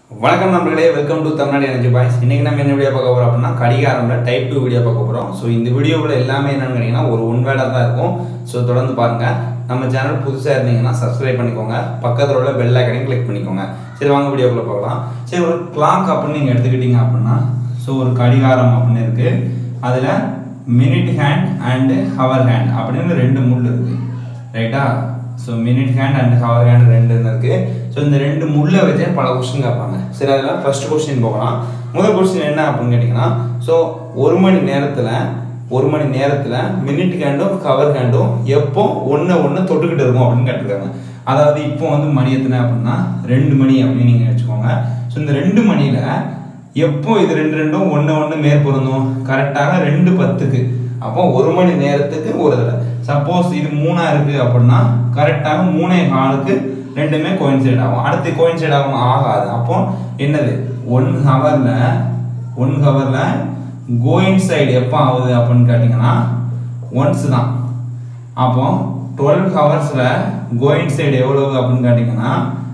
வணக்கம் நண்பர்களே welcome to Tamil Nadu energy boys இன்னைக்கு நம்ம என்ன வீடியோ பார்க்க போறோம் அப்படின்னா கடிகாரம்ல டைப் டூ வீடியோ பார்க்க போறோம் ஸோ இந்த வீடியோவில் எல்லாமே என்னன்னு கேட்டீங்கன்னா ஒரு ஒன் வேர்டாக தான் இருக்கும் ஸோ தொடர்ந்து பாருங்க நம்ம சேனல் புதுசாக இருந்தீங்கன்னா சப்ஸ்கிரைப் பண்ணிக்கோங்க பக்கத்தில் உள்ள பெல் ஐக்கனையும் கிளிக் பண்ணிக்கோங்க சரி வாங்க வீடியோக்குள்ள பார்க்கலாம் சரி ஒரு கிளாக் அப்படின்னு நீங்கள் எடுத்துக்கிட்டீங்க அப்படின்னா ஸோ ஒரு கடிகாரம் அப்படின்னு இருக்கு அதில் minute hand and hour hand அப்படின்னு ரெண்டு முள் இருக்கு ரைட்டா so minute hand and hour hand ரெண்டு இருக்கு ஸோ இந்த ரெண்டு முள்ளை வச்சே பல கொஸ்டின் கேட்பாங்க சரி அதில் ஃபர்ஸ்ட் கொஸ்டின் போகலாம் முதல் கொஸ்டின் என்ன அப்படின்னு கேட்டிங்கன்னா ஸோ ஒரு மணி நேரத்தில் ஒரு மணி நேரத்தில் மினிட் ஹேண்டும் கவர் ஹேண்டும் எப்போ ஒன்று ஒன்று தொட்டுக்கிட்டு இருக்கும் அப்படின்னு கேட்டிருக்காங்க அதாவது இப்போ வந்து மணி எத்தனை அப்படின்னா ரெண்டு மணி அப்படின்னு நீங்கள் வச்சுக்கோங்க ஸோ இந்த ரெண்டு மணியில் எப்போ இது ரெண்டு ரெண்டும் ஒன்று ஒன்று மேற்பொருந்தும் கரெக்டாக ரெண்டு பத்துக்கு அப்போ ஒரு மணி நேரத்துக்கு ஒரு தடவை சப்போஸ் இது மூணா இருக்கு அப்படின்னா கரெக்டாக மூணே காலுக்கு ரெண்டுமே கோயின்சைட் ஆகும் அடுத்து கோயின்சைட் ஆகும் ஆகாது அப்போ என்னது ஒன் ஹவர்ல ஒன் ஹவர்ல கோயிங் சைடு எப்போ ஆகுது அப்படின்னு கேட்டிங்கன்னா ஒன்ஸ் தான் அப்போ டுவெல் ஹவர்ஸில் கோயிங் சைடு எவ்வளவு அப்படின்னு கேட்டிங்கன்னா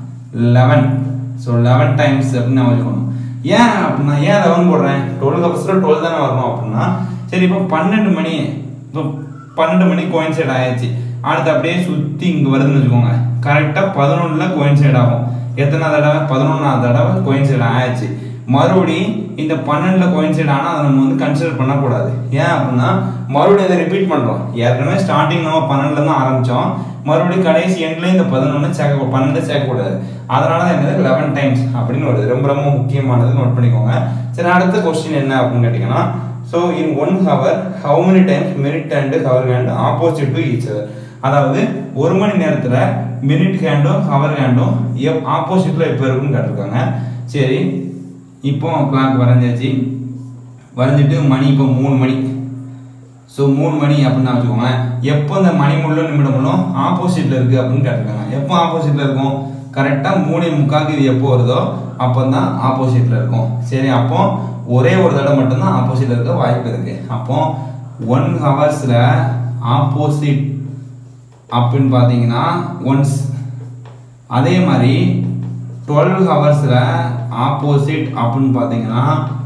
லெவன் ஸோ லெவன் டைம்ஸ் அப்படின்னு நான் வச்சுக்கணும் ஏன் அப்படின்னா ஏன் லெவன் போடுறேன் டுவெல் ஹவர்ஸில் டுவெல் தானே வரணும் அப்படின்னா சரி இப்போ பன்னெண்டு மணி இப்போ பன்னெண்டு மணி கோயின்சைட் ஆயாச்சு அடுத்து அப்படியே சுற்றி இங்கே வருதுன்னு வச்சுக்கோங்க கரெக்டாக பதினொன்றில் கோயின்சைட் ஆகும் எத்தனை தடவை பதினொன்றாவது தடவை கோயின்சைட் ஆயாச்சு மறுபடியும் இந்த பன்னெண்டில் கோயின்சைட் ஆனால் அதை நம்ம வந்து கன்சிடர் பண்ணக்கூடாது ஏன் அப்படின்னா மறுபடியும் அதை ரிப்பீட் பண்ணுறோம் ஏற்கனவே ஸ்டார்டிங் நம்ம பன்னெண்டுல தான் ஆரம்பித்தோம் மறுபடியும் கடைசி எண்ட்ல இந்த பதினொன்று சேர்க்க பன்னெண்டு சேர்க்கக்கூடாது அதனால தான் என்னது லெவன் டைம்ஸ் அப்படின்னு வருது ரொம்ப ரொம்ப முக்கியமானது நோட் பண்ணிக்கோங்க சரி அடுத்த கொஸ்டின் என்ன அப்படின்னு கேட்டிங்கன்னா so in one hour how many times minute and hour hand opposite to each other அதாவது ஒரு மணி நேரத்தில் மினிட் ஹேண்டும் ஹவர் ஹேண்டும் எப் ஆப்போசிட்டில் எப்போ இருக்குன்னு கேட்டிருக்காங்க சரி இப்போ கிளாக் வரைஞ்சாச்சு வரைஞ்சிட்டு மணி இப்போ மூணு மணி ஸோ மூணு மணி அப்படின்னு வச்சுக்கோங்க எப்போ இந்த மணி முள்ளும் நிமிடம் முள்ளும் ஆப்போசிட்டில் இருக்குது அப்படின்னு கேட்டிருக்காங்க எப்போ ஆப்போசிட்டில் இருக்கும் கரெக்டாக மூணு முக்காக்கு இது எப்போ வருதோ அப்போ தான் ஆப்போசிட்டில் இருக்கும் சரி அப்போ ஒரே ஒரு தடவை மட்டும்தான் ஆப்போசிட்டில் இருக்க வாய்ப்பு இருக்கு அப்போ ஒன் ஹவர்ஸில் ஆப்போசிட் அப்படின்னு பார்த்தீங்கன்னா ஒன்ஸ் அதே மாதிரி டுவெல் ஹவர்ஸில் ஆப்போசிட் அப்படின்னு பார்த்தீங்கன்னா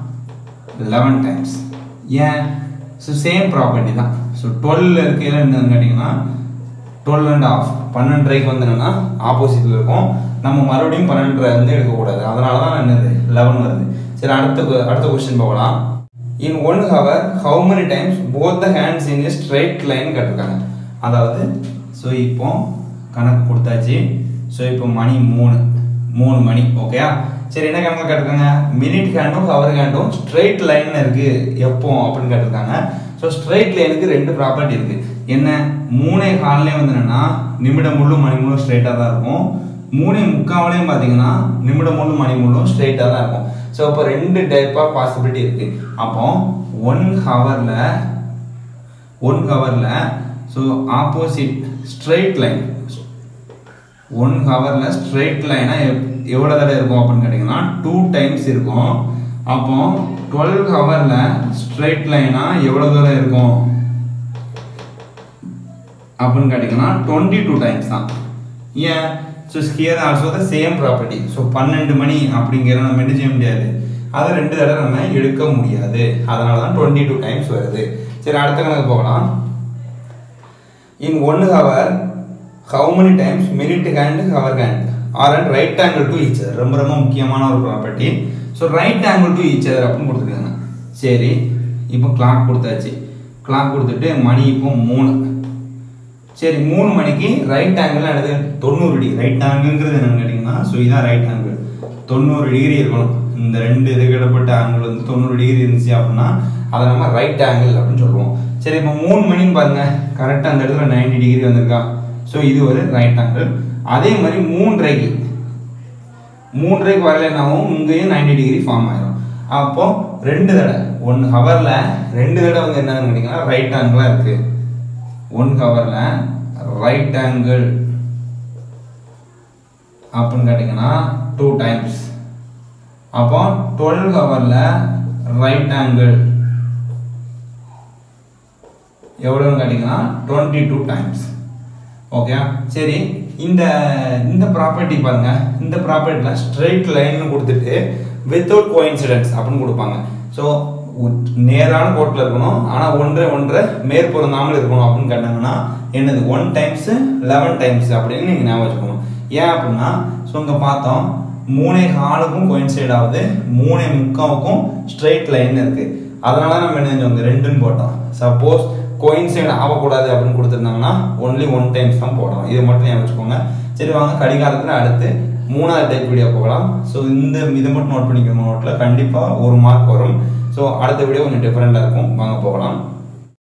லெவன் டைம்ஸ் ஏன் ஸோ சேம் ப்ராப்பர்ட்டி தான் ஸோ டுவெல் இருக்கையில் என்னன்னு கேட்டிங்கன்னா டுவெல் அண்ட் ஆஃப் பன்னெண்டரைக்கு வந்து என்னன்னா ஆப்போசிட்டில் இருக்கும் நம்ம மறுபடியும் பன்னெண்டரை வந்து எடுக்கக்கூடாது அதனால தான் என்னது லெவன் வருது சரி அடுத்த அடுத்த கொஸ்டின் போகலாம் in one hour how many times both the hands in straight line கேட்டிருக்காங்க அதாவது ஸோ இப்போ கணக்கு கொடுத்தாச்சு ஸோ இப்போ மணி மூணு மூணு மணி ஓகேயா சரி என்ன கணக்கு கேட்டிருக்காங்க மினிட் ஹேண்டும் ஹவர் ஹேண்டும் ஸ்ட்ரைட் லைன் இருக்கு எப்போ அப்படின்னு கேட்டிருக்காங்க ஸோ ஸ்ட்ரைட் லைனுக்கு ரெண்டு ப்ராப்பர்ட்டி இருக்கு என்ன மூணே கால்லேயே வந்து என்னன்னா நிமிடம் முள்ளு மணி முள்ளும் ஸ்ட்ரைட்டாக தான் இருக்கும் மூணே முக்காவளையும் பார்த்தீங்கன்னா நிமிடம் முள்ளு மணி முள்ளும் ஸ்ட்ரைட்டாக தான் இருக்கும் ஸோ இப்போ ரெண்டு டைப் ஆஃப் பாசிபிலிட்டி இருக்கு அப்போ ஒன் ஹவரில் ஒன் ஹவரில் so opposite straight line one ஹவரில் ஸ்ட்ரைட் லைனாக எவ்வளோ தடவை இருக்கும் அப்படின்னு கேட்டிங்கன்னா டூ டைம்ஸ் இருக்கும் அப்போ டுவெல் ஹவரில் ஸ்ட்ரைட் லைனாக எவ்வளோ தூரம் இருக்கும் அப்படின்னு கேட்டிங்கன்னா டுவெண்ட்டி டூ டைம்ஸ் தான் ஏன் so here also the same property so பன்னெண்டு மணி அப்படிங்கிற நம்ம என்ன செய்ய முடியாது அதை ரெண்டு தடவை நம்ம எடுக்க முடியாது அதனால தான் டுவெண்ட்டி டூ டைம்ஸ் வருது சரி அடுத்த கணக்கு போகலாம் in one hour how many times minute hand hour hand are and right angle to each other ரொம்ப ரொம்ப முக்கியமான ஒரு property so right angle to each other அப்படின்னு கொடுத்துருக்காங்க சரி இப்போ கிளாக் கொடுத்தாச்சு கிளாக் கொடுத்துட்டு மணி இப்போ மூணு சரி மூணு மணிக்கு ரைட் ஆங்கிள் என்னது தொண்ணூறு டிகிரி ரைட் ஆங்கிள்ங்கிறது என்னன்னு கேட்டிங்கன்னா ஸோ இதான் ரைட் ஆங்கிள் தொண்ணூறு டிகிரி இருக்கணும் இந்த ரெண்டு இதுக்கிடப்பட்ட ஆங்கிள் வந்து தொண்ணூறு டிகிரி இருந்துச்சு அப்படின்னா அதை நம்ம ரைட் ஆங்கிள் அப்படின்னு சொல்லுவோம் சரி இப்போ மூணு மணின்னு பாருங்க கரெக்டாக அந்த இடத்துல நைன்டி டிகிரி வந்திருக்கா ஸோ இது ஒரு ரைட் ஆங்கிள் அதே மாதிரி மூன்றரைக்கு மூன்றரைக்கு வரலைனாவும் இங்கேயும் நைன்டி டிகிரி ஃபார்ம் ஆயிரும் அப்போ ரெண்டு தடவை ஒன் ஹவரில் ரெண்டு தடவை வந்து என்னன்னு கேட்டிங்கன்னா ரைட் ஆங்கிளாக இருக்குது ஒன் ஹவரில் ரைட் ஆங்கிள் அப்படின்னு கேட்டிங்கன்னா டூ டைம்ஸ் அப்போ டுவெல் ஹவரில் ரைட் ஆங்கிள் எவ்வளோன்னு கேட்டிங்கன்னா டுவெண்ட்டி டூ டைம்ஸ் ஓகே சரி இந்த இந்த ப்ராப்பர்ட்டி பாருங்க இந்த ப்ராப்பர்ட்டியில் ஸ்ட்ரெயிட் லைன் கொடுத்துட்டு வித்தவுட் கோயின்சிடென்ஸ் அப்படின்னு கொடுப்பாங்க ஸோ நேரான கோட்டில் இருக்கணும் ஆனால் ஒன்றை ஒன்றை மேற்பொருந்தாமல் இருக்கணும் அப்படின்னு கேட்டாங்கன்னா என்னது ஒன் டைம்ஸ் லெவன் டைம்ஸ் அப்படின்னு நீங்கள் ஞாபகம் வச்சுக்கணும் ஏன் அப்படின்னா ஸோ இங்கே பார்த்தோம் மூணே காலுக்கும் கோயின்சைட் ஆகுது மூணே முக்காவுக்கும் ஸ்ட்ரெயிட் லைன் இருக்கு அதனால நம்ம என்ன செஞ்சோம் ரெண்டுன்னு போட்டோம் சப்போஸ் கோயின்சைட் ஆகக்கூடாது அப்படின்னு கொடுத்துருந்தாங்கன்னா ஒன்லி ஒன் டைம்ஸ் தான் போடணும் இதை மட்டும் ஞாபகம் வச்சுக்கோங்க சரி வாங்க கடிகாரத்தில் அடுத்து மூணாவது டைப் வீடியோ போகலாம் ஸோ இந்த இதை மட்டும் நோட் பண்ணிக்கோங்க நோட்டில் கண்டிப்பாக ஒரு மார்க் வரும் ஸோ அடுத்த வீடியோ கொஞ்சம் டிஃப்ரெண்ட்டாக இருக்கும் வாங்க போகலாம்